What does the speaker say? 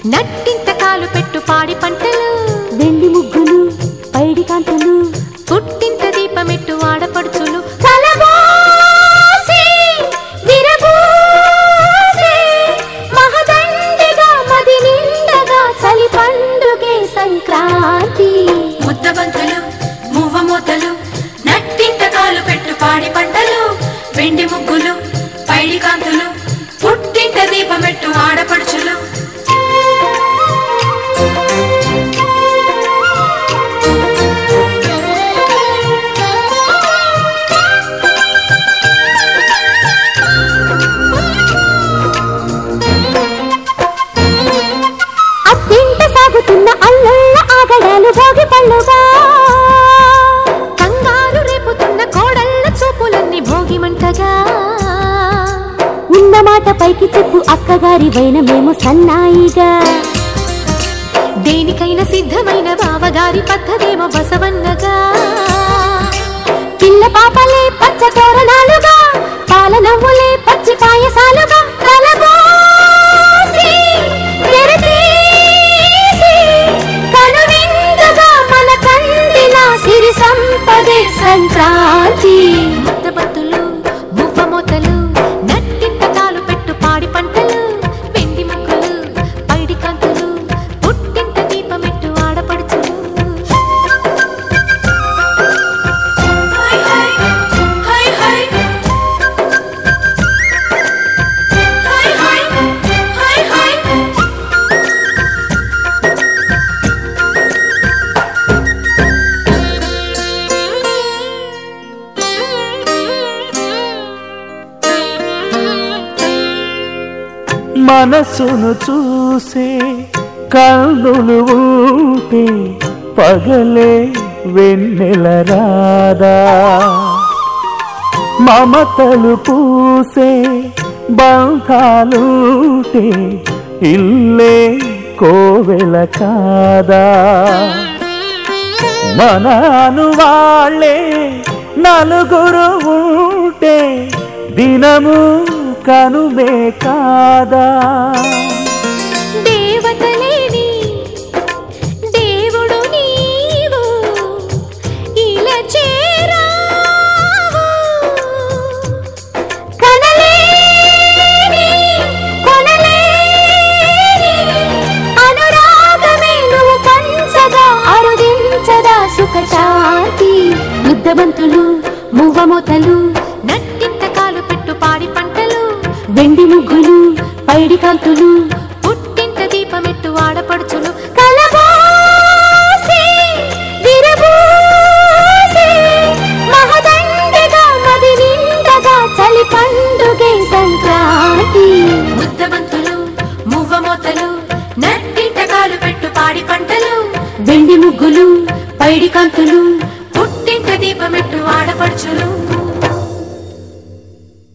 నట్టింత కాలు పెట్టు పాడి పంటలు వెండి ముగ్గులు పైడి కాంతులు పుట్టింత దీపమెట్టు ఆడపడుచులు కలబోసి, విరబూసి, మహదండిగా మది నిండగా చలి పండుగే సంక్రాంతి ముద్దబంతులు మువ్వ మూతలు నట్టింత కాలు పెట్టు పాడి పంటలు వెండి ముగ్గులు పైడి కాంతులు పుట్టింట దీపమెట్టు ఆడపడుచులు అత్తింట సాగుతున్న అల్లుళ్ళ ఆగడాలు భోగి పళ్ళుగా కంగారు రేపుతున్న కోడళ్ళ చూపులన్నీ భోగిమంటగా ఉన్న మాట పైకి చెప్పు అక్కగారి వైన మేము సన్నాయిగా దేనికైనా సిద్ధమైన బావగారి పద్ధతేమో బసవన్నగా పిల్ల పాపలే పచ్చ తోరణాలుగా పాల నవ్వులే పచ్చి పాయసాలుగా కలబోసి, తెరతీసి, కనువిందుగా మన కందిన సిరి సంపదే సంక్రాంతి ముద్దబంతులు మువ్వ మూతలు నట్టింత కాలు పెట్టు పాడి పంటలు వెండి ముగ్గులు పైడి కాంతులు పుట్టింత దీపమెట్టు ఆడపడుచులు హై హై హై హై హై హై హై హై మనసును చూసే కన్నులు ఉంటే పగలే వెన్నెల రాదా మమతలు పూసే బంధాలుంటే ఇల్లే కోవెల కాదా మనను వాళ్ళే నలుగురు ఉంటే దినము కనుమే కాదా దేవతలేని దేవుడు నీవు ఇలా చేరావు కనలేని, కొనలేని అనురాగమే నువ్వు పంచగా అరుదించదా సుఖశాంతి ముద్దబంతులు మువ్వమూతలు నట్టింత కాలు పెట్టు పాడి పంటలు వెండి ముగ్గులు పైడి కాంతులు పుట్టింత దీపమెట్టు ఆడపడుచులు కలబోసి, విరబూసి, మహదండిగా మది నిండగా చలి పండుగే సంక్రాంతి ముద్దబంతులు మువ్వ మూతలు నట్టింట కాలు పెట్టు పాడి పంటలు వెండి ముగ్గులు పైడి కాంతులు పుట్టింట దీపమెట్టు ఆడపడుచులు